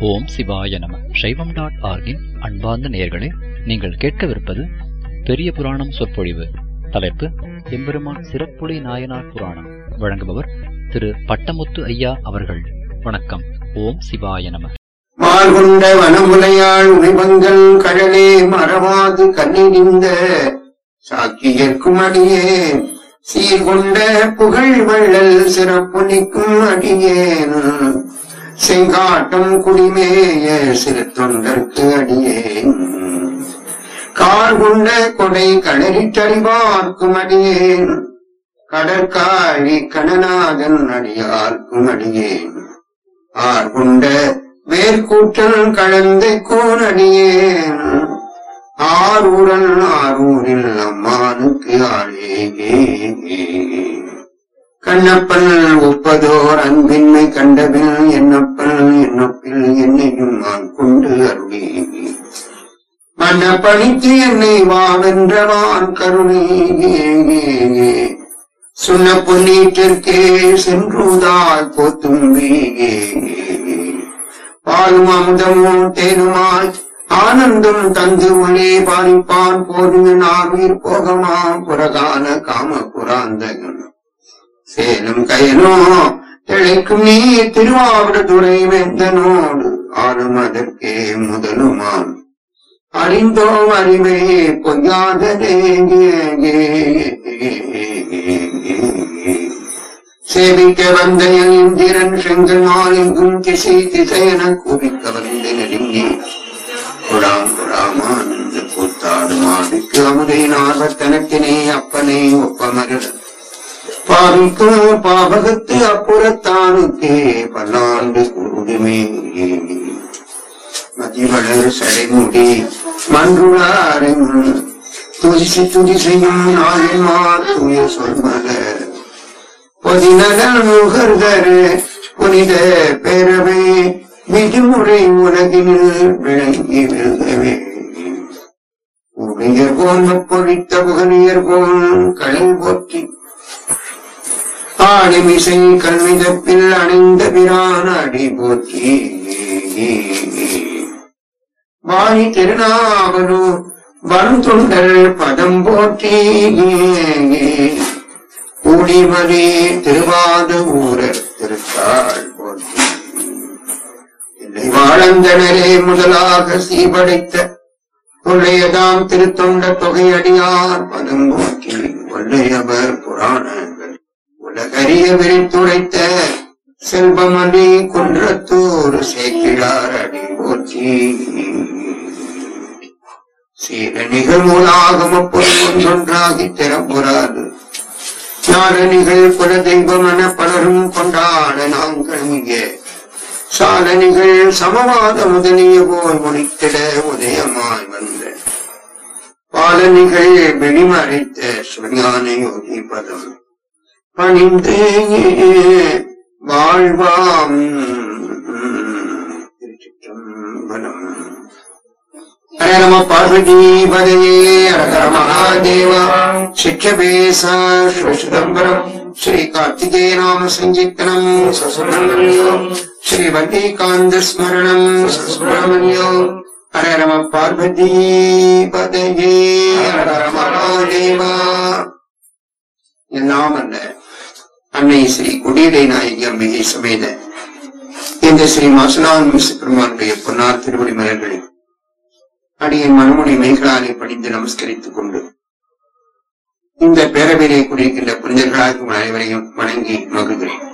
ஓம் சிவாய நம சைவம் டாட் ஆர்கின் அன்பார்ந்த நேயர்களே நீங்கள் கேட்கவிருப்பது பெரிய புராணம் சொற்பொழிவு தலைப்பு எம்பெருமான் சிறப்புடை நாயனார் புராணம் வழங்குபவர் திரு பட்டமுத்து ஐயா அவர்கள் வணக்கம் ஓம் சிவாய நம மார்கொண்ட வனமுலையாள் உரிபங்கள் கடலே மறவாது கண்ணிடிந்த சாக்கியர்க்கும் அடியே சீர்கொண்ட புகழ் வள்ளல் சிறப்புனிக்கும் அடியேன் செங்காட்டம் குடிமேய சிறு தொண்டர்க்கு அடியேன் கார் கொண்ட கொடை களரிட்டறிவார்க்கும் அடியேன் கடற்காழி கணநாதன் அடியார்க்கும் அடியேன் ஆர் கொண்ட வேர்க்கூற்றல் கலந்த கோனடியேன் ஆரூரன் ஆரூரில் அம்மானுக்கு ஆளே கண்ணப்பன் ஒப்பதோர் அன்பின்மை கண்டபின் என்னப்பன் என்னப்பில் என்னையும் நான் கொண்டு அருளே மன்னப்பணித்து என்னை வாவென்றவான் கருணே சொன்ன பொன்னீட்டிற்கே சென்றுதாய் போத்தும்பே பாலும் அமுதமும் தேனுமாய் ஆனந்தம் தந்து உள்ளே பாரிப்பான் போதுங்க நார்வீர் போகமாம் புறகான காம புராந்தகன் சேலம் கயனோ திளைக்கும் நீ திருவாவடுதுறை வெந்தனோடு ஆளும் அதற்கே முதலுமான் அறிந்தோம் அறிவே பொய்யாததே சேவிக்க வந்த என் இந்திரன் செங்கல் நாளெங்கும் திசை திசையென கூறிக்க வந்த நெருங்கி குழாம் குழாமானந்த கூத்தாடு மாடிக்கு அமுதை நார்வத்தனத்தினே அப்பனே ஒப்பமருள் பாவிக்கும் பாவகத்து அப்புறத்தானுக்கே பல்லாண்டு கூடுமே மதிவளர் சடைமுடி மன்றுளாரும் துதிசை துதிசையும் நாளிமார் தூய சொல்மலர் பொதிநகர் முகர்தர் புனித பேரவை விதிமுறை உலகினில் விளங்கி விழுகவே உடையர் போல் பொழித்த புகழியர் போல் கடல் போற்றி ஆடிமிசை கல்விதப்பில் அணிந்த பிரான் அடி போற்றி வாணி திருநாவலூர் வன்தொண்டர் பதம் போற்றி கூடிமணி திருவாத ஊரர் திருத்தாள் போற்றி இல்லை வாழந்தனரே முதலாக சீபடைத்த கொள்ளையதாம் திருத்தொண்ட தொகையடியார் பதம் போற்றி கொள்ளையவர் புராணங்கள் உலகறிய விரித்துரைத்த செல்வமணி குன்றத்தூர் சேக்கிழார் அடி போற்றி சீர நிகழ்மூலாகம பொருள் ஒன்றொன்றாகி திறம்புறாது சாலனிகள் குல தெய்வம் என பலரும் கொண்டாட நாங்கள் இங்கே சாலனிகள் சமவாத முதலிய போல் முடித்திட உதயமாய் வந்த பாலனிகள் வெளிமறைத்த சுஞான யோகி பதம் பணிந்து வாழ்வாம் திருச்சிற்றம்பலம் ஹரே நம பார்வதி பதையே ஹர மகாதேவா சிக்ஷபேச சிதம்பரம் ஸ்ரீ கார்த்திகே நாம சங்கீர்த்தனம் சுப்பிரமணியம் ஸ்ரீ வல்லிகாந்த ஸ்மரணம் சுப்பிரமணியம் ஹர நம பார்வதி பதையே ஹர மகாதேவா எல்லாம் அல்ல அன்னை ஸ்ரீ குடியடை நாயகி அம்பிகை சமேத இந்த ஸ்ரீ மாசனான் பெருமானுடைய பொன்னார் திருவடி மலர்களில் அடியின் மனமுடி மெய்களாலே படிந்து நமஸ்கரித்துக் கொண்டு இந்த பேரவையிலே கூடியிருக்கின்ற புனிதர்களாக உங்கள் அனைவரையும் வணங்கி மகிழ்கிறேன்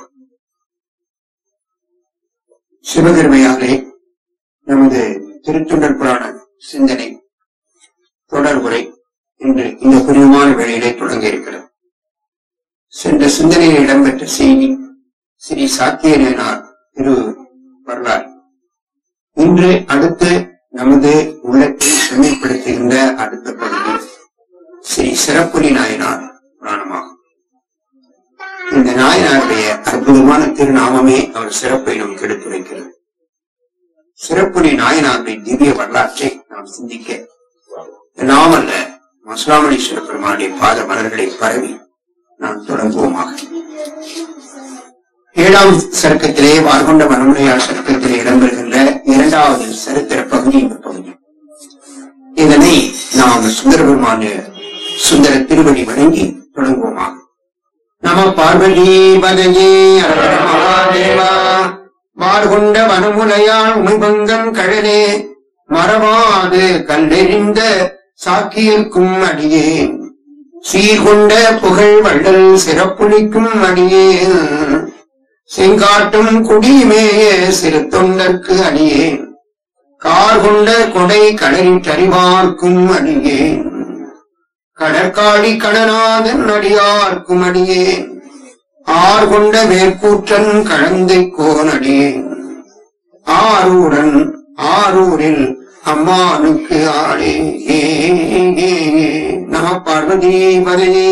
சிவகருமையாலே நமது திருத்தொண்டர் புராண சிந்தனை தொடர்புரை இன்று இந்த புனிதமான வேளையிலே தொடங்க இருக்கிறது சென்ற சிந்தனையில் இடம்பெற்ற செய்தி ஸ்ரீ சாத்தியனார் திரு வரலாறு இன்று அடுத்து நமது உள்ளத்தை செம்மைப்படுத்துகின்ற அடுத்த பகுதி ஸ்ரீ சிறப்புரி நாயனார் புராணமாகும் இந்த நாயனாருடைய அற்புதமான திருநாமமே அவர் சிறப்பை நமக்கு எடுத்துரைக்கிறது சிறப்புரி நாயனாருடைய திவ்ய வரலாற்றை நாம் சிந்திக்க நாமல்ல மசுலாமணீஸ்வர பெருமானுடைய பாத மலர்களை பரவி நாம் தொடங்குவோமாக ஏழாம் சர்க்கத்திலே வார்கொண்ட மனமுடையார் சர்க்கத்திலே இடம்பெறுகின்ற இரண்டு இரண்டாவது சரித்திர பகுதி இந்த பகுதி இதனை நாம் சுந்தர பெருமான சுந்தர திருவடி வணங்கி தொடங்குவோமாக நம பார்வதி பதகே அரகர மகாதேவா மார்கொண்ட வனமுலையாள் உமைபங்கன் கழலே மறவாது கல்லெறிந்த சாக்கியிருக்கும் அடியேன் சீர்கொண்ட புகழ் வள்ளல் சிறப்புளிக்கும் அடியேன் செங்காட்டும் குடிமேய சிறு தொண்டர்க்கு அடியேன் கார் கொண்ட கொடை கடலிட்டறிவார்க்கும் அடியேன் கடற்காடி கடனாதன் அடியார்க்கும் அடியேன் ஆர் கொண்ட வேர்க்கூற்றன் கழந்தை கோன் அடியேன் ஆரூரன் ஆரூரில் அம்மானுக்கு ஆளே ஏ, ஏ, ஏ. நம பார்வதி பதையே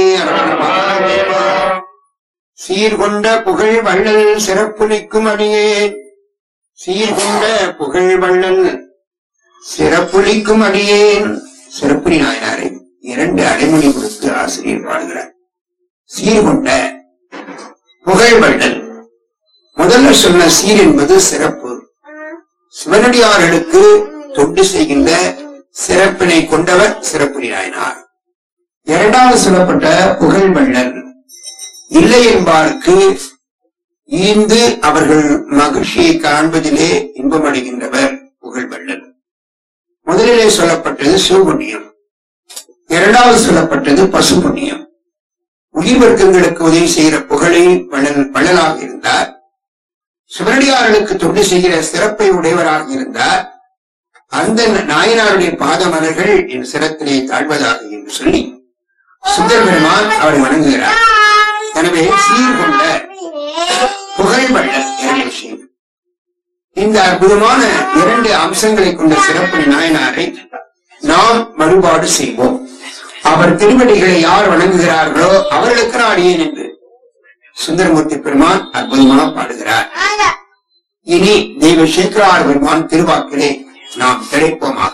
சீர்கொண்ட புகழ் வள்ளல் சிறப்புலிக்கும் அடியேன் சீர்கொண்ட புகழ் வள்ளல் சிறப்புலிக்கும் அடியேன் சிறப்புலி நாயனாரை இரண்டு அடைமொழி கொடுத்து ஆசிரியர் பாடுகிறார் சீர்கொண்ட புகழ் வள்ளல் முதல்ல சொன்ன சீர் என்பது சிறப்பு சிவனடியார்களுக்கு தொண்டு செய்கின்ற சிறப்பினை கொண்டவர் சிறப்புலி நாயனார் இரண்டாவது சொல்லப்பட்ட புகழ் வள்ளல் இல்லை என்பாருக்கு ஈந்து அவர்கள் மகிழ்ச்சியை காண்பதிலே இன்பமடைகின்றவர் புகழ் வள்ளல் முதலிலே சொல்லப்பட்டது சிவபுண்ணியம் இரண்டாவது சொல்லப்பட்டது பசுபுண்ணியம் உயிர் வர்க்கங்களுக்கு உதவி செய்கிற புகழை வள்ளல் வள்ளலாக இருந்தார் சிவனடியார்களுக்கு தொண்டு செய்கிற சிறப்பை உடையவராக இருந்தார் அந்த நாயனாருடைய பாதமலர்கள் என் சிரத்திலே தாழ்வதாக என்று சொல்லி சுந்தர பெருமான் அவரை வணங்குகிறார் எனவே சீர்கொண்ட புகழ் வள்ளல் இரண்டு விஷயம் இந்த அற்புதமான இரண்டு அம்சங்களை கொண்ட சிறப்பு நாயனாரை நாம் வழிபாடு செய்வோம் அவர் திருவடிகளை யார் வணங்குகிறார்களோ அவர்களுக்கு நான் அடியேன் என்று சுந்தரமூர்த்தி பெருமான் அற்புதமாக பாடுகிறார் இனி தெய்வ சேக்கரார் பெருமான் திருவாக்கிலே நாம் கிடைப்போமாக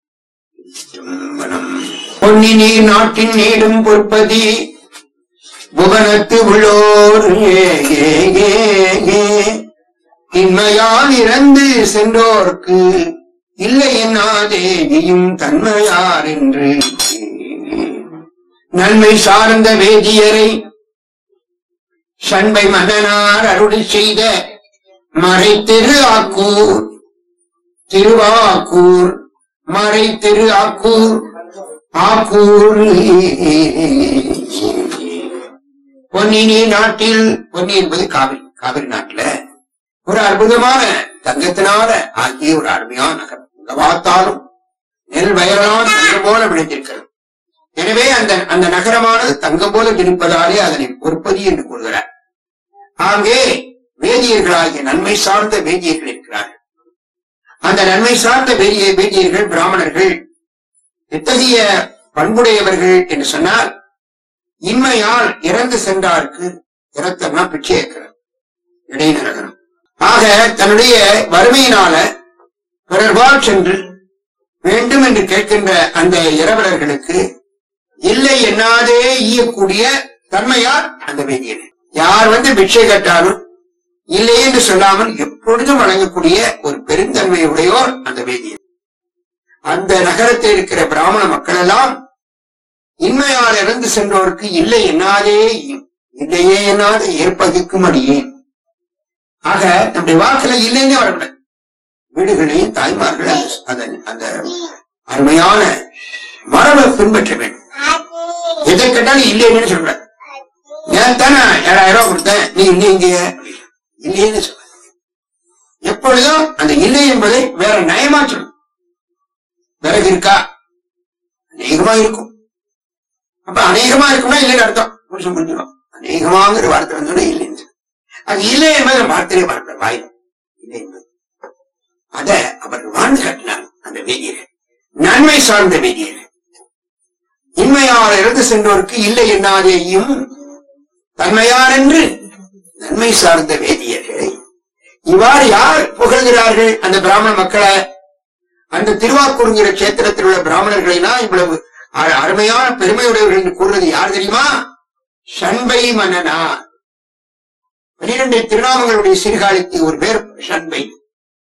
பொன்னி நீர் நாட்டின் நீடும் பொற்பதி புவனத்து உள்ளோர் ஏ, ஏ, ஏ, ஏ. இன்மையால் இறந்து சென்றோர்க்கு இல்லை என்னாதே நீயும் தன்மையார் என்று நன்மை சார்ந்த வேதியரை சண்பை மன்னனார் அருளி செய்த மறை திரு ஆக்கூர் திருவாக்கூர் மறை திரு ஆக்கூர் ஆக்கூர் பொன்னினி நாட்டில் பொன்னி என்பது காவிரி காவிரி நாட்டுல ஒரு அற்புதமான தங்கத்தினால ஆகிய ஒரு அருமையான நகரம் எங்க பார்த்தாலும் நெல் வயலான தங்கம் போல விளைந்திருக்கிறது எனவே அந்த அந்த நகரமானது தங்கம் போல இருப்பதாலே அதனை பொறுப்பதி என்று கூறுகிறார் ஆங்கே வேதியர்களாகிய நன்மை சார்ந்த வேதியர்கள் இருக்கிறார்கள் அந்த நன்மை சார்ந்த வேதிய வேதியர்கள் பிராமணர்கள் எத்தகைய பண்புடையவர்கள் என்று சொன்னால் இன்மையால் இறந்து சென்றாருக்கு இறத்தம்னா பிச்சை ஏற்கிறது இடைநரகரம் ஆக தன்னுடைய வறுமையினால பிறர்பால் சென்று வேண்டும் என்று கேட்கின்ற அந்த இரவலர்களுக்கு இல்லை என்னாதே ஈயக்கூடிய தன்மையார் அந்த வேதியர் யார் வந்து பிட்சை கேட்டாலும் இல்லை என்று சொல்லாமல் எப்பொழுதும் வழங்கக்கூடிய ஒரு பெருந்தன்மை உடையோர் அந்த வேதியர் அந்த நகரத்தில் இருக்கிற பிராமண மக்கள் எல்லாம் இன்மையால் இறந்து சென்றோருக்கு இல்லை என்னாதே ஈயும். இல்லையே என்னாத ஏற்பகுக்கும் அடியேன் ஆக நம்முடைய வாக்குல இல்லைன்னே வரக்கூடாது வீடுகளையும் தாய்மார்கள் அந்த- அந்த- அந்த அருமையான மரபை பின்பற்ற வேண்டும் எதை கேட்டாலும் இல்லைன்னு சொல்ற ஏன் தானே ஏழாயிரம் ரூபாய் கொடுத்தேன் நீ இல்லைங்க இல்லைன்னு சொல்ற எப்பொழுதும் அந்த இல்லை என்பதை வேற நயமா சொல்லணும் விறகு இருக்கா அநேகமா இருக்கும் அப்ப அநேகமா இருக்கும்னா இல்லைன்னு அர்த்தம் புருஷன் புரிஞ்சிடும் அநேகமாங்கிற வார்த்தை வந்தோடனே இல்லைன்னு சொல்லு. அது இல்லை என்பது வார்த்தையே வரக்கூடாது வாய் இல்லை என்பது அத அவர்கள் வாழ்ந்து காட்டினார் அந்த வேதியர்கள் நன்மை சார்ந்த வேதியர்கள் இன்மையால் இறந்து சென்றோருக்கு இல்லை என்னாதேயும் தன்மையார் என்று நன்மை சார்ந்த வேதியர்களை இவ்வாறு யார் புகழ்கிறார்கள் அந்த பிராமண மக்களை அந்த திருவாக்கூறுங்கிற கஷேத்திரத்தில் உள்ள பிராமணர்களினா இவ்வளவு அ- அருமையான பெருமையுடையவர்கள் என்று கூறுறது யார் தெரியுமா சண்பை மன்னனா பனிரெண்டு திருநாமங்களுடைய சிறுகாலிக்கு ஒரு பேர் சண்பை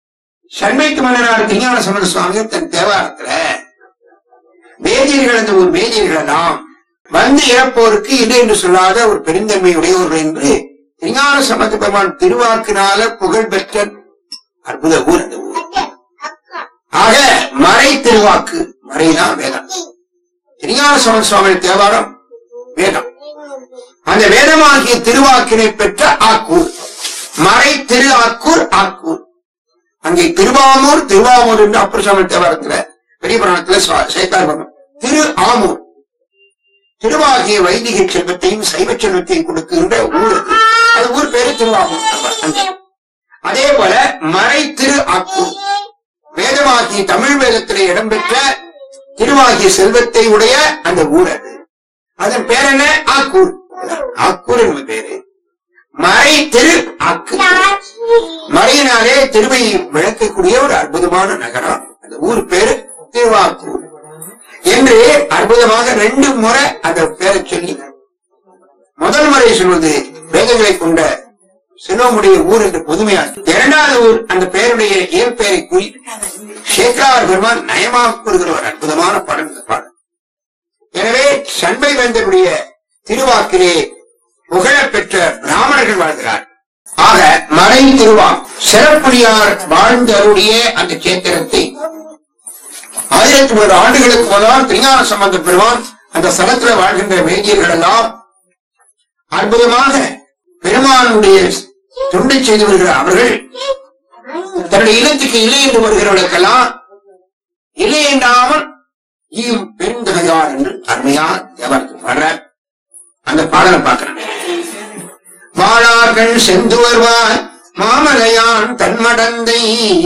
சண்மைக்கு மன்னனார் திருஞான சம்பந்த சுவாமிகள் தன் தேவாரத்துல வேதியர்கள் அந்த ஒரு வேதியர்கள் எல்லாம் வந்து இறப்போருக்கு இல்லை என்று சொல்லாத ஒரு பெருந்தன்மையுடையவர்கள் என்று திருஞான சம்பந்த பெருமான் திருவாக்கினால புகழ் பெற்ற அற்புத ஊர் அந்த ஊர் ஆக மறை திருவாக்கு மறைதான் வேதம் திருஞான சம்பந்த சுவாமி தேவாரம் வேதம் அந்த வேதமாகிய திருவாக்கினை பெற்ற ஆக்கூர் மறை திரு ஆக்கூர் ஆக்கூர் அங்கே திருவாமூர் திருவாமூர் என்று அப்பர் சுவாமி தேவாரத்துல பெரிய புராணத்துல சுவா- சேர்த்தார் பாருங்க. திரு ஆமூர் திருவாகிய வைதிக செல்வத்தையும் சைவ செல்வத்தையும் கொடுக்கின்ற ஊர் அது. அது ஊர் பேரு திருவாமூர் அங்கே. அதே போல மறை திரு ஆக்கூர் வேதமாகிய தமிழ் வேதத்திலே இடம்பெற்ற திருவாகிய செல்வத்தை உடைய அந்த ஊர் அது அதன் பேர் என்ன ஆக்கூர் ஆக்கூர் என்பது பேரு மறை திரு ஆக்கு மறையினாலே திருமையை விளக்கக்கூடிய ஒரு அற்புதமான நகரம் அந்த ஊர் பேரு திருவாக்கூர் என்று அற்புதமாக ரெண்டு முறை அந்த பேரை சொல்லி முதல் முறை சொல்வது வேதங்களை கொண்ட சினோமுடைய ஊர் என்று பொதுமையாக இரண்டாவது ஊர் அந்த பெயருடைய இயற்பெயரை கூறி சேக்கரார் பெருமான் நயமாக கூறுகிற ஒரு அற்புதமான பாடல் இந்த பாடல் எனவே சண்பை வேந்தருடைய திருவாக்கிலே புகழப்பெற்ற பிராமணர்கள் வாழ்கிறார் ஆக மறை திருவா சிறப்புலியார் வாழ்ந்து அருளிய அந்த கேத்திரத்தை ஆயிரத்தி ஒரு ஆண்டுகளுக்கு முதல் திருஞான சம்பந்த பெருமான் அந்த ஸ்தலத்தில் வாழ்கின்ற வேதியர்கள் எல்லாம் அற்புதமாக பெருமானுடைய தொண்டை செய்து வருகிற அவர்கள் தன்னுடைய இல்லத்துக்கு இல்லை என்று வருகிறவர்களுக்கெல்லாம் இல்லை என்றாமல் ஈயும் பெருந்தகையார் என்று அருமையா தேவரத்து பாடுற அந்த பாடலை பார்க்கிறேன் வாழார்கள் சென்று வருவார் மாமலையான் தன்மடந்தை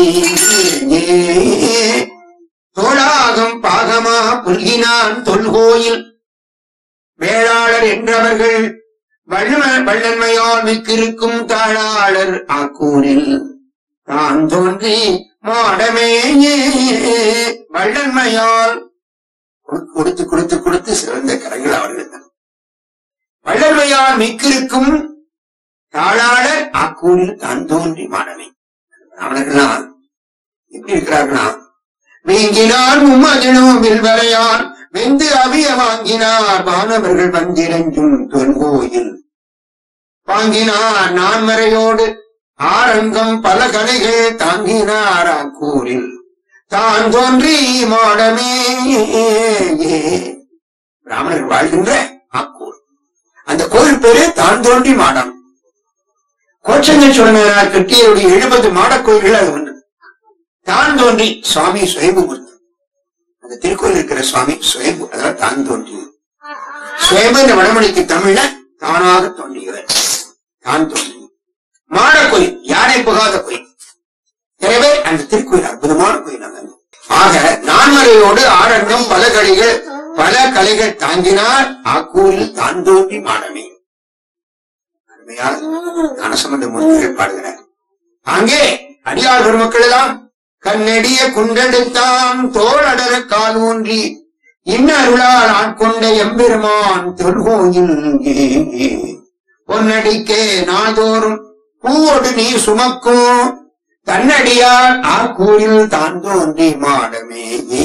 தோளாகம் பாகமா புல்கினான் தொல்கோயில் வேளாளர் என்றவர்கள் வல்லம வல்லன்மையால் மிக்கிருக்கும் தாளாளர் ஆக்கூரில் தான் தோன்றி மாடமே வல்லன்மையால் கொடுத்து கொடுத்து கொடுத்து சிறந்த கரங்கள் அவர்கள் தான் வள்ளல்மையால் மிக்கிருக்கும் தாளாளர் ஆக்கூரில் தான் தோன்றி மாடமே அவர்கள்லாம் எப்படி இருக்கிறார்களா வீங்கினார் உம்மதினும் வில்வரையார் வெந்து அவிய வாங்கினார் வானவர்கள் வந்திரஞ்சும் தொல்கோயில் வாங்கினார் நான்மறையோடு ஆரங்கம் பல கலைகள் தாங்கினார் ஆக்கூரில் தான் தோன்றி மாடமே பிராமணர்கள் வாழ்கின்ற ஆக்கூர் அந்த கோயில் பேரு தான் தோன்றி மாடம் கோச்சங்க சோழனார் கட்டியருடைய எழுபது மாடக் கோயில்கள் அது ஒன்று தான் தோன்றி சுவாமி சுயம்புமூர்த்தி அந்த திருக்கோயில் இருக்கிற சுவாமி சுயம்பு அதாவது தான் தோன்றி சுயம்பு இந்த வடமொழிக்கு தமிழ்ல தானாக தோன்றியவர் தான் தோன்றி மாடக் கோயில் யானை புகாத கோயில் எனவே அந்த திருக்கோயில் அற்புதமான கோயில் அங்க ஆக நான்மறையோடு ஆரங்கம் பல கலைகள் பல கலைகள் தாங்கினார் ஆக்கூரில் தான் தோன்றி மாடமே அருமையாக ஞானசம்பந்த மூர்த்திகள் பாடுகிறார் அங்கே அடியார் பெருமக்கள் எல்லாம் கண்ணெடிய குண்டெடுத்தான் தோளடர கால் ஊன்றி இன்ன அருளால் ஆட்கொண்ட எம்பெருமான் தொல்கோயில் பொன்னடிக்கே நாள்தோறும் பூவோடு நீ சுமக்கும் தன்னடியார் ஆக்கூரில் தான் தோன்றி மாடமே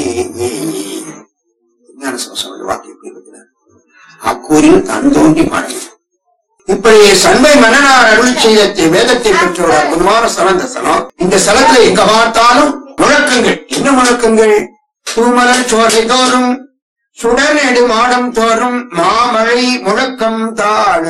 ஞான சம்பந்த வாக்கியம் எப்படி இருக்கிறார் ஆக்கூரில் தான் தோன்றி மாடமே இப்படி சண்பை மன்னனார் அருள் செய்த தி- வேதத்தை பெற்ற ஒரு அற்புதமான ஸ்தலம் இந்த ஸ்தலம் இந்த ஸ்தலத்துல எங்க பார்த்தாலும் முழக்கங்கள் என்ன முழக்கங்கள் தூமலர் சோலை தோறும் சுடநெடு மாடம் தோறும் மாமழை முழக்கம் தாழ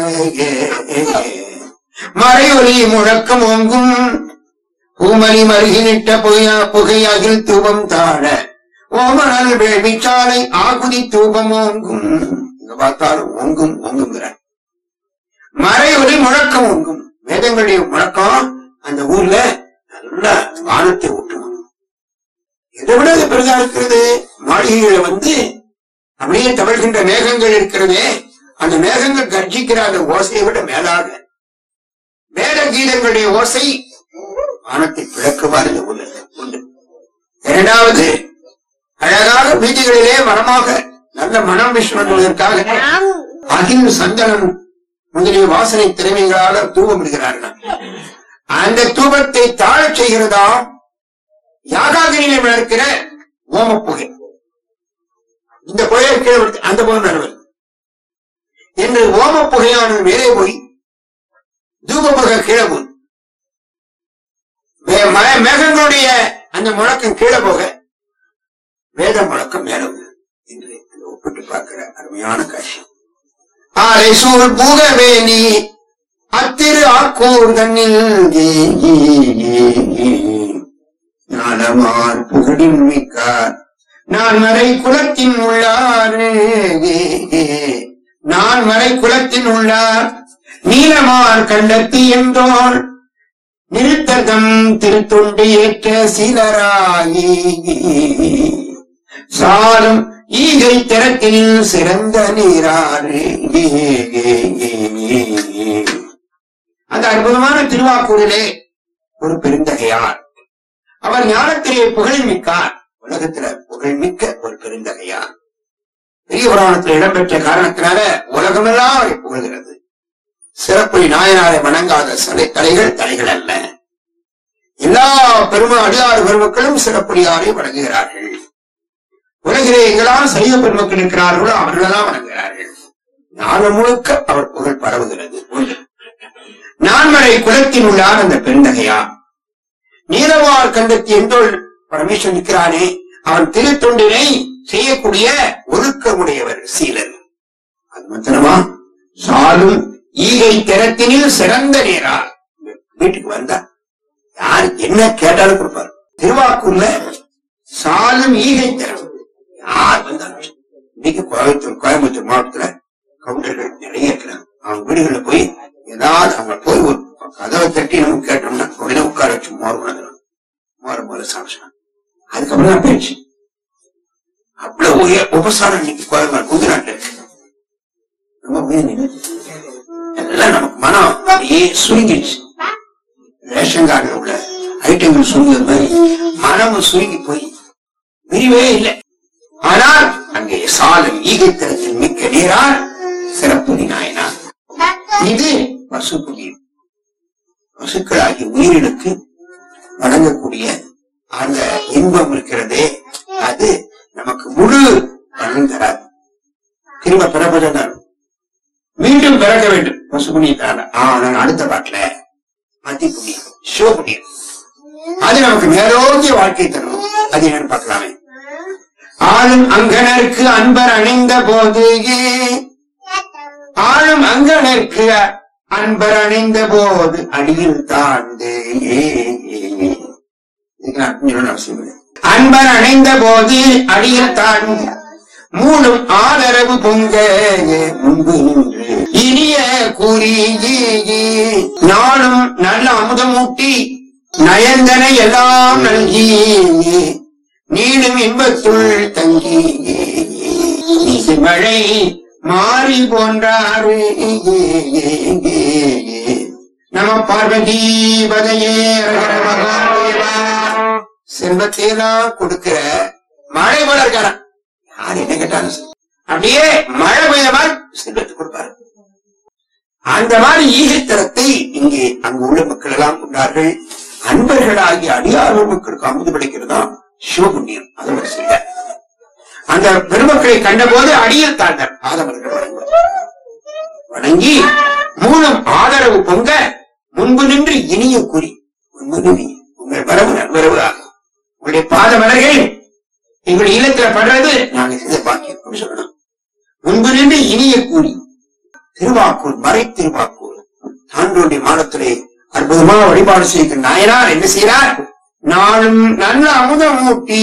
மறையொலி முழக்கம் ஓங்கும் பூமலி மருகினிட்ட புகையா புகையாகில் தூபம் தாழ ஓமனல் வேள்விச்சாலை ஆகுதி தூபம் ஓங்கும் இங்க பார்த்தாலும் ஓங்கும் ஓங்குங்கிறார் மறையொலி முழக்கம் ஓங்கும் வேதங்களுடைய முழக்கம் அந்த ஊர்ல நல்ல வானத்தை ஊட்டுவாங்க இதை விட அது பெரிதா இருக்கிறது மாளிகைகளை வந்து அப்படியே தவழ்கின்ற மேகங்கள் இருக்கிறதே அந்த மேகங்கள் கர்ஜிக்கிற அந்த ஓசையை விட மேலாக வேத கீதங்களுடைய ஓசை வானத்தை பிளக்குவார் இந்த ஊர்ல உண்டு இரண்டாவது அழகாக வீதிகளிலே மரமாக நல்ல மனம் விஷ்ணுவதற்காக அகில் சந்தனம் முதலிய வாசனை திறமைகளால தூவம் இடுகிறார்கள் அந்த தூபத்தை தாழச் செய்கிறதா யாகாகிரியில வளர்க்கிற ஓம புகை இந்த புகையை கீழே விடுத்து அந்த புகை மேல வருது என்று ஓம புகையானது மேலே போய் தூப புகை கீழே போகுது மே- ம- மேகங்களுடைய அந்த முழக்கம் கீழே போக வேத முழக்கம் மேல வருது என்று இதை ஒப்பிட்டு பார்க்கிற அருமையான காட்சி ஆலை சூழ் பூகவேணி அத்திரு ஆக்கூர் தன்னில் ஞானமார் புகழின் மிக்கார் நான் மறை குலத்தின் உள்ளார் நான் மறை குலத்தின் உள்ளார் நீலமார் கண்டத்தி என்றோர் நிறுத்தகம் திருத்தொண்டு ஏற்ற சீலராகி சாலும் ஈகை திறத்தில் சிறந்த நீராறு அந்த அற்புதமான திருவாக்கூரிலே ஒரு பெருந்தகையார் அவர் ஞானத்திலே புகழ் மிக்கார் உலகத்துல புகழ் மிக்க ஒரு பெருந்தகையார் பெரிய புராணத்தில் இடம்பெற்ற காரணத்தினால உலகமெல்லாம் அவரை புகழ்கிறது சிறப்புரி நாயனாரை வணங்காத சிலை தலைகள் தலைகள் அல்ல எல்லா பெரும அடியாறு பெருமக்களும் சிறப்புரியாரை வணங்குகிறார்கள் உலகிலே எங்கெல்லாம் சைவ பெருமக்கள் இருக்கிறார்களோ அவர்களெல்லாம் வணங்குகிறார்கள் ஞானம் முழுக்க அவர் புகழ் பரவுகிறது ஒன்று நான்மறை குலத்தில் உள்ளார் அந்த பெருந்தகையா நீலவார் கண்டத்தி என்றோள் பரமேஸ்வரன் இருக்கிறானே அவன் திருத்தொண்டினை செய்யக்கூடிய ஒழுக்கமுடையவர் சீலர் அது மாத்திரமா சாலும் ஈகை திறத்தினில் சிறந்த நேரா வீட்டுக்கு வந்தா யார் என்ன கேட்டாலும் கொடுப்பார் திருவாக்கூர்ல சாலும் ஈகை திறம் யார் வந்தாலும் இன்னைக்கு கோயம்புத்தூர் கோயம்புத்தூர் மாவட்டத்துல கவுண்டர்கள் நிறைய இருக்கிறாங்க அவங்க வீடுகள்ல போய் ஏதாவது அவங்க போய் ஒரு கதவை தட்டி நம்ம கேட்டோம்னா உடனே உட்கார வச்சு மோர் உணர்ந்துடும் மோர போல சாப்பிடுறாங்க அதுக்கப்புறம் தான் பேச்சு அவ்வளவு உய- உபசாரம் இன்னைக்கு கோயம்புத்தூர் குஜராட்ல இருக்கு ரொம்ப உயர்ந்தது. எல்லாம் நமக்கு மனம் அப்படியே சுருங்கிடுச்சு ரேஷன் கார்டுல உள்ள ஐட்டங்கள் சுருங்கியது மாதிரி மனமும் சுருங்கி போய் விரிவே இல்லை ஆனால் அங்கே சாலும் ஈகைத்தரத்தில் மிக்க நீரார் சிறப்பு நாயனார் இது பசு புதியம் பசுக்களாகிய உயிரினுக்கு வழங்கக்கூடிய அந்த இன்பம் இருக்கிறதே அது நமக்கு முழு பலன் தராது திரும்ப பிறப்பதான் மீண்டும் பிறக்க வேண்டும் பசு புண்ணியத்தால ஆனால் அடுத்த பாட்டுல மத்தி புண்ணியம் சிவ புண்ணியம் அது நமக்கு மேலோங்கிய வாழ்க்கை தரும் அது என்னன்னு பார்க்கலாமே ஆளும் அங்கனருக்கு அன்பர் அணிந்த போது ஆளும் அங்கனருக்கு அன்பர் அணிந்த போது அடியில் தாழ்ந்து இதுக்கு நான் சொல்லணும்னு அவசியம் இல்லை. அன்பர் அணைந்த போது அடியில் தாழ்ந்து மூடும் ஆதரவு பொங்க முன்பு நின்று இனிய கூறி நாளும் நல்ல அமுதமூட்டி நயந்தனை எல்லாம் நல்கி நீளும் இன்பத்துள் தங்கி நீசு மழை மாறி போன்றாரு நம பார்வதி பதையே செல்வத்தையெல்லாம் கொடுக்கிற மழை போல இருக்காராம் யார் என்ன கேட்டாலும் சரி. அப்படியே மழை பெய்ய மாதிரி செல்வத்தை கொடுப்பாரு அந்த மாதிரி ஈகைத்தரத்தை இங்கே அங்கு உள்ள மக்கள் எல்லாம் கொண்டார்கள் அன்பர்களாகிய அடியார் மக்களுக்கு அமுது படைக்கிறதா சிவபுண்ணியம் அது ஒரு செய்த அந்த பெருமக்களை கண்டபோது அடியில் தாழ்ந்தார் ஆதவர்கள் வணங்குவார். வணங்கி மூலம் ஆதரவு பொங்க முன்பு நின்று இனிய கூறி முன்பு நின்று உங்கள் வரவு நல்வரவு ஆகும் உங்களுடைய பாத மலர்கள் எங்களுடைய இல்லத்துல படுறது நாங்க செய்த பாக்கியம் அப்படின்னு சொல்லணும் முன்பு நின்று இனிய கூறி திருவாக்கூர் மறை திருவாக்கூர் தாண்டோண்டி மாடத்திலே அற்புதமாக வழிபாடு செய்கிற நாயனார் என்ன செய்கிறார் நாளும் நல்ல அமுதம் ஊட்டி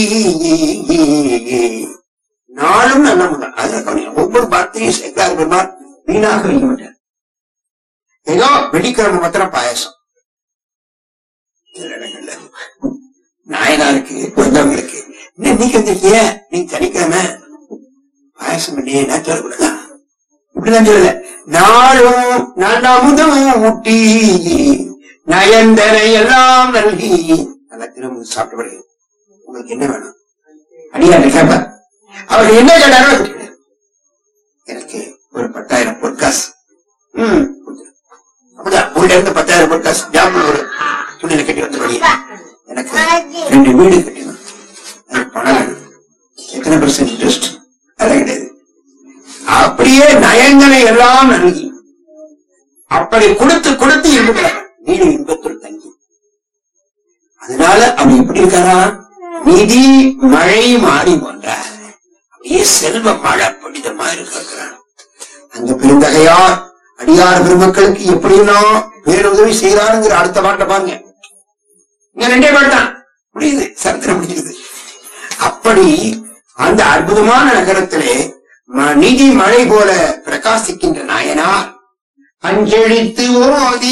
நாளும் நல்ல அமுதம் அதுல கவனிங்க. ஒவ்வொரு வார்த்தையும் சேர்க்கிறார் பெருமாள் வீணாக வைக்க மாட்டார் ஏதோ வெள்ளிக்கிழமை மாத்திரம் பாயசம் சில இடங்கள்ல நாயனாருக்கு வந்தவங்களுக்கு என்ன நீ கந்திருக்கிய நீ சனிக்கிழமை பாயசம் பண்ணியே நான் சொல்லக்கூடாதா இப்படிதான் சொல்லல நாளும் நல்ல அமுதம் ஊட்டி நயந்தனை எல்லாம் நல்கி நல்லா திரும்ப சாப்பிட்டு உங்களுக்கு என்ன வேணும் அடியாண்ட கேப்ப அவர் என்ன கேட்டாரோ அது கேட்டாரு. எனக்கு ஒரு பத்தாயிரம் பொற்காசு ம் கொடுத்துரு. அப்படிதான் உள்ள இருந்து பத்தாயிரம் பொற்காசு ஜாம்பு ஒரு துணியில கட்டி வந்து வெளியே எனக்கு ரெண்டு வீடு கட்டி எத்தனை பெர்சன்ட் இன்ட்ரெஸ்ட் அதெல்லாம் கிடையாது அப்படியே நயங்களை எல்லாம் நல்கி அப்படி கொடுத்து கொடுத்து இருக்கிறார் வீடு இன்பத்தில் தங்கி அதனால அவர் எப்படி இருக்காரா நிதி மழை மாறி போன்றார் அப்படியே செல்வ மழை பிடித்தமா இருக்கிறார் அந்த பெருந்தகையார் அடியார் பெருமக்களுக்கு எப்படியெல்லாம் பேருதவி செய்யறாருங்கிற அடுத்த பாட்டை பாருங்க இங்க ரெண்டே பாட்டு தான் முடியுது சரித்திரம் முடிஞ்சுது அப்படி அந்த அற்புதமான நகரத்திலே ம- நிதி மழை போல பிரகாசிக்கின்ற நாயனார் அஞ்செழித்து ஓதி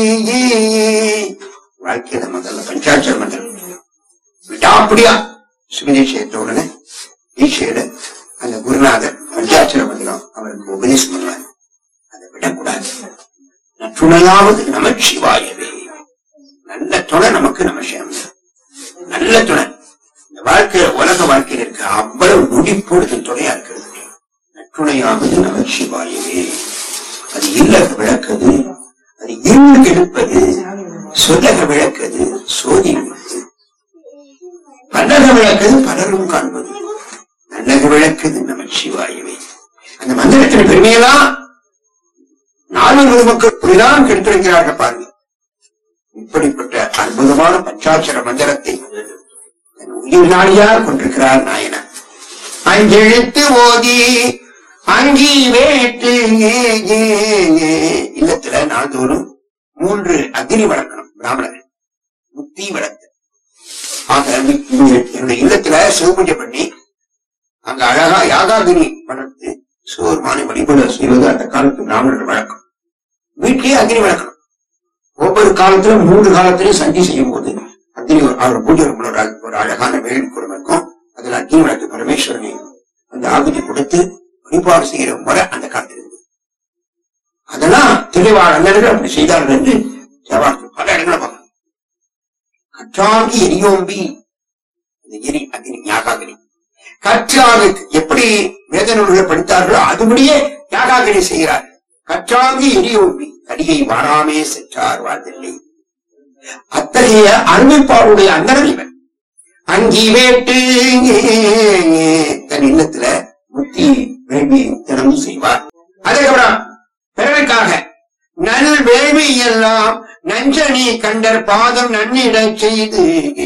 வாழ்க்கையில முதல்ல பஞ்சாட்சர மந்திரம் விடாப்படியா சுமிதி சேர்த்த உடனே ஈஸ்வர அந்த குருநாதர் பஞ்சாட்சர மந்திரம் அவருக்கு உபதேசம் பண்ணுவார் அதை விடக்கூடாது துணையாவது நமச்சிவாயவே நல்ல துணை நமக்கு நமசியம் நல்ல துணை இந்த வாழ்க்கை உலக வாழ்க்கையில் இருக்க அவ்வளவு நொடிப்பொழுது துணையா இருக்கிறது நற்றுணையாவது நமச்சிவாயவே அது இல்லக விளக்குது அது இருள் கெடுப்பது சொல்லக விளக்குது சோதி விளக்குது பல்லக விளக்குது பலரும் காண்பது நல்லக விளக்குது நமச்சிவாயவே அந்த மந்திரத்தின் பெருமையெல்லாம் நானூறு மக்கள் இப்படிதான் கெடுத்துரைக்கிறார்கள் பாருங்க இப்படிப்பட்ட அற்புதமான பஞ்சாட்சர மந்திரத்தை தன் உயிர் நாடியார் கொண்டிருக்கிறார் நாயனர் அஞ்செழுத்து ஓதி அங்கி வேட்டு ஏ, ஏ, ஏ. இல்லத்துல நாள்தோறும் மூன்று அக்னி வளர்க்கணும் பிராமணர் முக்தி வளர்த்து ஆக மி- என்னுடைய இல்லத்துல சிவபூஜை பண்ணி அங்க அழகா யாகாகினி வளர்த்து சிவபெருமானை வழிபட செய்வது அந்த காலத்து பிராமணர்கள் வழக்கம் வீட்டிலேயே அக்னி வளர்க்கணும் ஒவ்வொரு காலத்திலும் மூன்று காலத்திலையும் சந்தி செய்யும் போது அக்னி ஒரு- அவர் பூஜை ரூம்ல ஒரு அழ- ஒரு அழகான வேள்வி குடம் இருக்கும் அதுல அக்னி வளர்த்து பரமேஸ்வரனை அந்த ஆகுதி கொடுத்து வழிபாடு செய்கிற முறை அந்த காலத்தில் இருக்கு அதெல்லாம் தெளிவாக அண்ணர்கள் அப்படி செய்தார்கள் என்று தேவாரத்தில் பல இடங்களை பார்க்கணும் கற்றாங்கி எரியோம்பி இந்த எரி அக்னி யாகாகினி கற்றாக எப்படி வேத நூல்களை படித்தார்களோ அதுபடியே யாகாகினி செய்கிறார் கற்றாங்கி எரியோம்பி கடியை வாராமே சென்றார் வாழ்தில்லை அத்தகைய அருமைப்பாருடைய அந்தனர் இவன் அங்கி வேட்டு தன் இல்லத்துல முத்தி வேள்வி தினமும் செய்வார் அதுக்கப்புறம் பிறருக்காக நல் வேள்வி எல்லாம் நஞ்சனி கண்டர் பாதம் நன்னிடச் செய்து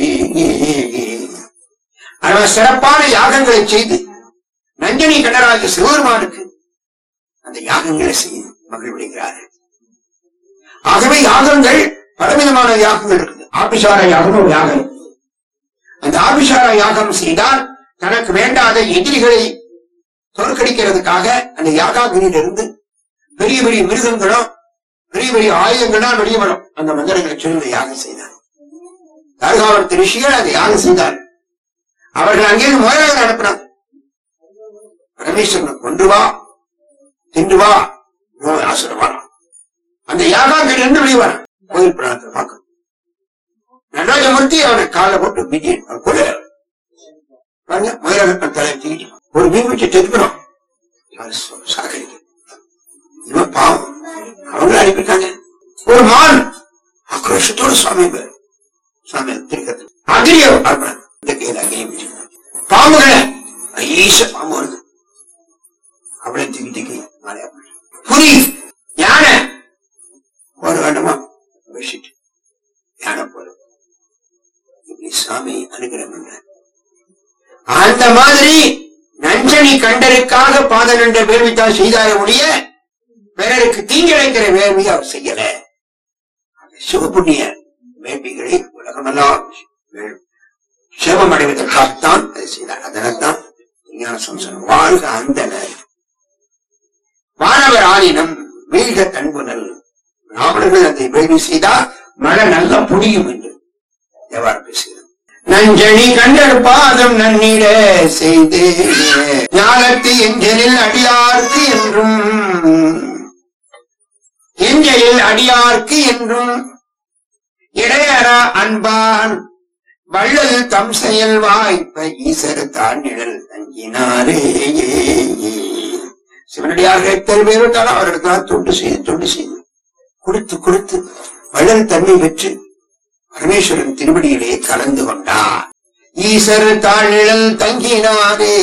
அவன் சிறப்பான யாகங்களை செய்து நஞ்சனி கண்டராகிய சிவபெருமானுக்கு அந்த யாகங்களை செய்து மகிழ்விடுகிறார்கள் ஆகவே யாகங்கள் பலவிதமான யாகங்கள் இருக்குது ஆபிசார யாகம் ஒரு யாகம் அந்த ஆபிசார யாகம் செய்தால் தனக்கு வேண்டாத எதிரிகளை தோற்கடிக்கிறதுக்காக அந்த யாகாகினியிலிருந்து பெரிய பெரிய மிருகங்களும் பெரிய பெரிய ஆயுதங்களும் வெளியே வரும் அந்த மந்திரங்களை சொல்லி யாகம் செய்தார் தார்காவரத்து ரிஷிகள் அதை யாகம் செய்தார் அவர்கள் அங்கிருந்து முதலாக அனுப்பினார் பரமேஸ்வரனை கொண்டு வா தின்று வா ஆசிரமா அந்த யாகாக்கள் என்று வெளியே வர கோயில் பிராணத்தை பார்க்கணும் நடராஜமூர்த்தி அவனை காலை போட்டு மிதி கொலை பாருங்க மயிலாக தலை தூக்கிட்டு ஒரு மீன் வச்சு தெதுக்கணும் சாகரிக்க இவன் பாவம் அவங்கள அனுப்பிட்டாங்க ஒரு மான் ஆக்ரோஷத்தோட சுவாமி பேர் சுவாமி திருக்கத்து அகிரியோ அர்ப்பணம் இந்த கையில் அகிரியம் வச்சிருக்காங்க பாம்புகளை ஐச பாம்பு வருது அவளை தூக்கி தூக்கி மாலையா புரி யானை ஒரு வேண்டுமா வச்சுட்டு யானை போல இப்படி சாமி அனுகிரகம் பண்ற அந்த மாதிரி நஞ்சனி கண்டருக்காக பாதல் என்ற வேள்வித்தான் செய்தார முடிய பிறருக்கு தீங்கிழைக்கிற வேள்வி அவர் செய்யல சிவபுண்ணிய வேள்விகளை உலகமெல்லாம் வேள்- சிவம் அடைவதற்காகத்தான் அதை செய்தார் அதனால்தான் விஞ்ஞான சம்சனம் வாழ்க அந்தனர் வானவர் ஆனினம் வீழ்க தன்புணல் ராவணர்கள் அதை வேள்வி செய்தால் மழை நல்லா புரியும் என்று எவ்வாறு பேசுகிறார் நஞ்சனி கண்டர் பாதம் நன்னிட செய்து ஞானத்து எஞ்சலில் அடியார்க்கு என்றும் எஞ்சலில் அடியார்க்கு என்றும் இடையறா அன்பான் வள்ளல் தம் செயல் வாய்ப்ப ஈசர் தான் நிழல் தங்கினாரே சிவனடியாக எத்தனை பேர் இருந்தாலும் அவர்களுக்கு தொண்டு செய்து தொண்டு செய்து கொடுத்து கொடுத்து வள்ளல் தன்மை பெற்று பரமேஸ்வரன் திருவடியிலே கலந்து கொண்டார் ஈசர் தாழிழல் தங்கினாரே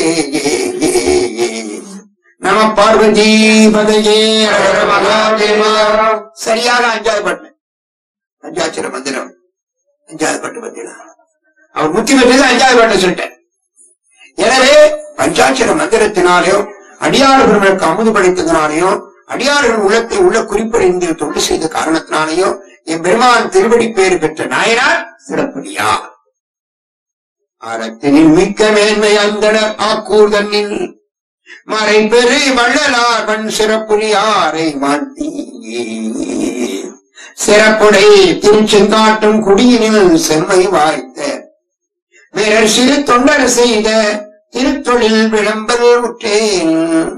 நம பார்வதி பதையே ஹர மகாதேவா சரியாக அஞ்சாவது பாட்டு அஞ்சாட்சிர மந்திரம் அஞ்சாவது பாட்டு பத்தினா அவர் முத்தி பெற்றது அஞ்சாவது பாட்டை சொல்லிட்டேன் எனவே பஞ்சாட்சர மந்திரத்தினாலையும் அடியார் பெருமனுக்கு அமுது படைத்ததினாலையும் அடியார்கள் உள்ளத்தை உள்ள குறிப்பறிந்து தொண்டு செய்த காரணத்தினாலையும் என் பெருமான் திருவடி பேறு பெற்ற நாயனார் சிறப்படியார் அறத்தினில் மிக்க மேன்மை அந்தனர் ஆக்கூர் தன்னில் மறை பெரு வள்ளலார் வன் சிறப்புலியாரை மாட்டி சிறப்புடை திருச்செங்காட்டும் குடியினில் செம்மை வாய்த்த வீரர் சிறு தொண்டர் செய்த திருத்தொழில் விளம்பல் உற்றேன்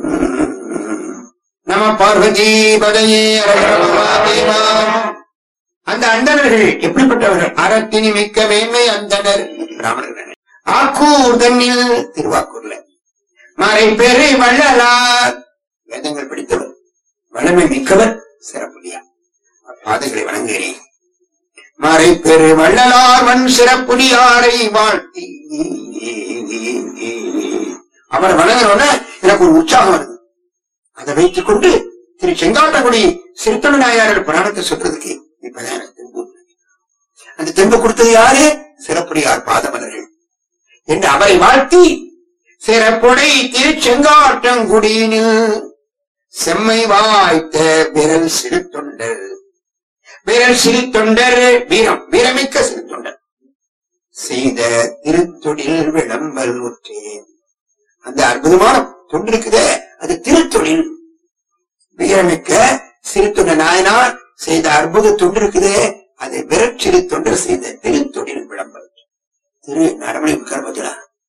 நம பார்வதி பதையே அரகரமகாதேவா. அந்த அந்தணர்கள் எப்படிப்பட்டவர்கள் அறத்தினி மிக்க மேன்மை அந்தனர் பிராமணர்கள் ஆக்கூர் தன்னில் திருவாக்கூர்ல மறை பெரு வள்ளலார் வேதங்கள் படித்தவர் வளமை மிக்கவர் சிறப்புலியா பாதைகளை வணங்குகிறேன் மறை பெரு வள்ளலார் வன் சிறப்புலியாரை வாழ்த்தி அவரை வணங்குறோன்னா எனக்கு ஒரு உற்சாகம் வருது அதை வைத்துக் கொண்டு திரு செங்காட்டங்குடி சிறுத்தொழு நாயாளர் புராணத்தை சொல்றதுக்கு இப்பதான் எனக்கு தெம்பு வந்தது. அந்த தெம்பு கொடுத்தது யாரு சிறப்புடையார் பாதமலர்கள் என்று அவரை வாழ்த்தி சிறப்புடை திருச்செங்காட்டங்குடியினில் செம்மை வாய்த்த விரல் சிறு தொண்டர் விரல் சிறு தொண்டர் வீரம் வீரமிக்க சிறு தொண்டர் செய்த திருத்தொழில் விளம்பல் உற்றேன் அந்த அற்புதமான தொண்டு இருக்குதே அது திருத்தொழில் வீரமிக்க சிறு தொண்டர் நாயனார் செய்த அற்புத தொண்டு இருக்குதே அது விரல் சிறு தொண்டர் செய்த திருத்தொழில் விளம்பல் திரு நரமணி கர்மத்திலா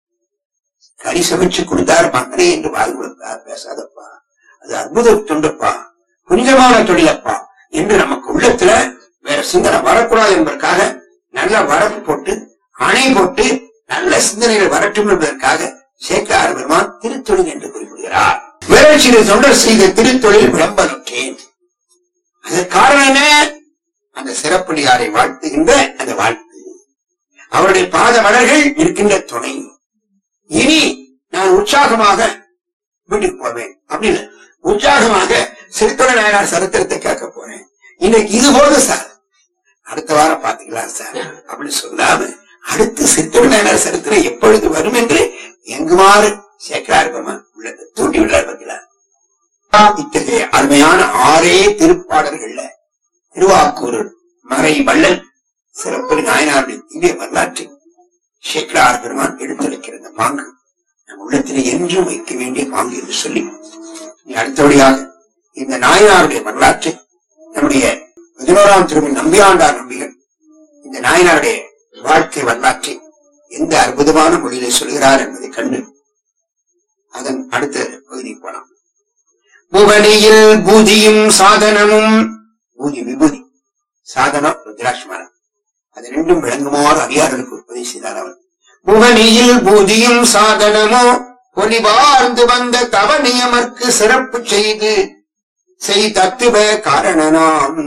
கறி சமைச்சு கொடுத்தார் மகனே என்று வாய் கொடுத்தார் பேசாதப்பா அது அற்புத தொண்டுப்பா புனிதமான தொழிலப்பா என்று நமக்கு உள்ளத்துல வேற சிந்தனை வரக்கூடாது என்பதற்காக நல்ல வரப்பு போட்டு அணை போட்டு நல்ல சிந்தனைகள் வரட்டும் என்பதற்காக சேக்கார பெருமான் திருத்தொழில் என்று குறிப்பிடுகிறார் விரல் சிறு தொண்டர் செய்த திருத்தொழில் விளம்பரற்றேன் அதற்கு காரணம் என்ன அந்த சிறப்புலியாரை வாழ்த்துகின்ற அந்த வாழ்த்து அவருடைய பாத மலர்கள் இருக்கின்ற துணை இனி நான் உற்சாகமாக வீட்டுக்கு போவேன் அப்படி இல்ல உற்சாகமாக சிறுத்தொட நாயனார் சரித்திரத்தை கேட்க போறேன் இன்னைக்கு இது போதும் சார் அடுத்த வாரம் பாத்துக்கலாம் சார் அப்படின்னு சொல்லாம அடுத்து சிறுத்தொட நாயனார் சரித்திரம் எப்பொழுது வரும் என்று எங்குமாறு சேக்கரார் பெருமான் உள்ளத்தை தூண்டி உள்ளார் பார்த்தீங்களா இத்தகைய அருமையான ஆறே திருப்பாடல்கள்ல திருவாக்கூர் மறை வள்ளல் சிறப்பு நாயனாருடைய திவ்ய வரலாற்றை சேக்கரார் பெருமான் எடுத்துரைக்கிற இந்த பாங்கு நம் உள்ளத்திலே என்றும் வைக்க வேண்டிய பாங்கு என்று சொல்லி இனி அடுத்தபடியாக இந்த நாயனாருடைய வரலாற்றை நம்முடைய பதினோராம் திருமண் நம்பியாண்டார் நம்பிகள் இந்த நாயனாருடைய வாழ்க்கை வரலாற்றை எந்த அற்புதமான மொழியிலே சொல்கிறார் என்பதை கண்டு அதன் அடுத்த பகுதிக்கு போலாம் புவனியில் பூதியும் சாதனமும் பூதி விபூதி சாதனம் ருத்ராட்சமரம் அது ரெண்டும் விளங்குமாறு அடியார்களுக்கு உற்பத்தி செய்தார் அவர் புவனியில் பூதியும் சாதனமோ ஒளிவார்ந்து வந்த தவநியமர்க்கு சிறப்பு செய்து செய் தத்துவ காரணனாம்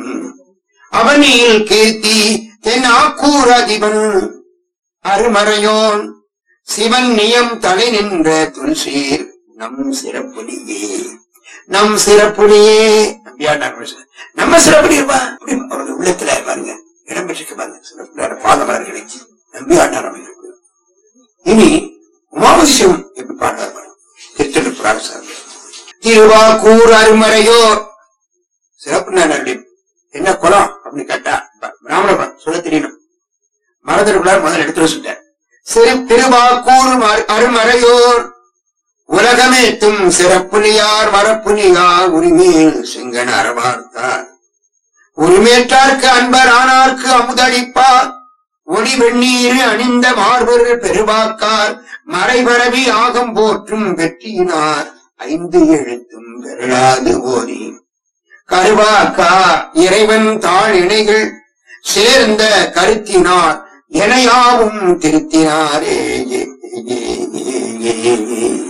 அவனியில் கீர்த்தி தென் ஆக்கூர் அதிபன் அருமறையோன் சிவன் நியம் தலை நின்ற துல்சீர் நம் சிறப்புலியே நம் சிறப்புலியே நம்பியாண்டார் பேசுறார். நம்ம சிறப்புலி இருப்பா அப்படி அவருடைய உள்ளத்துல பாருங்க இடம் பெற்றிருக்க பாருங்க சிறப்புலியோட பாதமலர்களை நம்பியாண்டார் அமைகள் இனி உமாவசியம் எப்படி பாடுறார் பாருங்க. திருத்தொண்டு புராண சார்பில் திருவாக்கூர் அருமறையோர் சிறப்பு நாயனருடைய என்ன குலம் அப்படின்னு கேட்டா ப- பிராமண ப- சொல்ல தெரியணும் மறந்துருக்குள்ளார் முதல்ல எடுத்து வச்சுட்டார் சிறு திருவாக்கூர் மறு- அருமறையோர் உலகமேத்தும் சிறப்புலியார் வரப்புலியார் உரிமையில் சிங்கன் அறவார்த்தார் உரிமேற்றார்க்கு அன்பர் ஆனார்க்கு அமுதளிப்பார் ஒளி வெந்நீர் அணிந்த மார்பர் பெருவாக்கார் மறைபரவி ஆகம் போற்றும் வெற்றியினார் ஐந்து எழுத்தும் பெறலாது ஓதி கருவாக்கா இறைவன் தாழ் இணைகள் சேர்ந்த கருத்தினார் எனையாவும் திருத்தினாரே